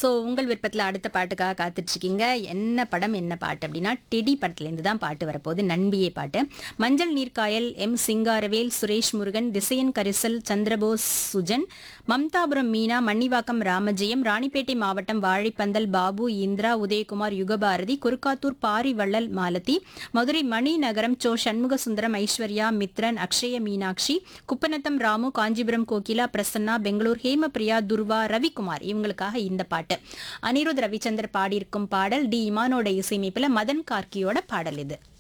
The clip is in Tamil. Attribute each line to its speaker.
Speaker 1: ஸோ உங்கள் விருப்பத்தில் அடுத்த பாட்டுக்காக காத்துட்டு இருக்கீங்க என்ன படம் என்ன பாட்டு அப்படின்னா டெடி படத்துலேருந்து தான் பாட்டு வரப்போகுது நண்பியே பாட்டு மஞ்சள் நீர்க்காயல் எம் சிங்காரவேல் சுரேஷ் முருகன் திசையன் கரிசல் சந்திரபோஸ் சுஜன் மம்தாபுரம் மீனா மன்னிவாக்கம் ராமஜெயம் ராணிப்பேட்டை மாவட்டம் வாழைப்பந்தல் பாபு இந்திரா உதயகுமார் யுகபாரதி குருக்காத்தூர் பாரிவள்ளல் மாலதி மதுரை மணி நகரம் சோ சண்முக சுந்தரம் ஐஸ்வர்யா மித்ரன் அக்ஷய மீனாட்சி குப்பநத்தம் ராமு காஞ்சிபுரம் கோகிலா பிரசன்னா பெங்களூர் ஹேமபிரியா துர்வா ரவிக்குமார் இவங்களுக்காக இந்த பாட்டு அனிருத் ரவிச்சந்தர் பாடியிருக்கும் பாடல் டி இமானோட இசையமைப்புல மதன் கார்கியோட பாடல் இது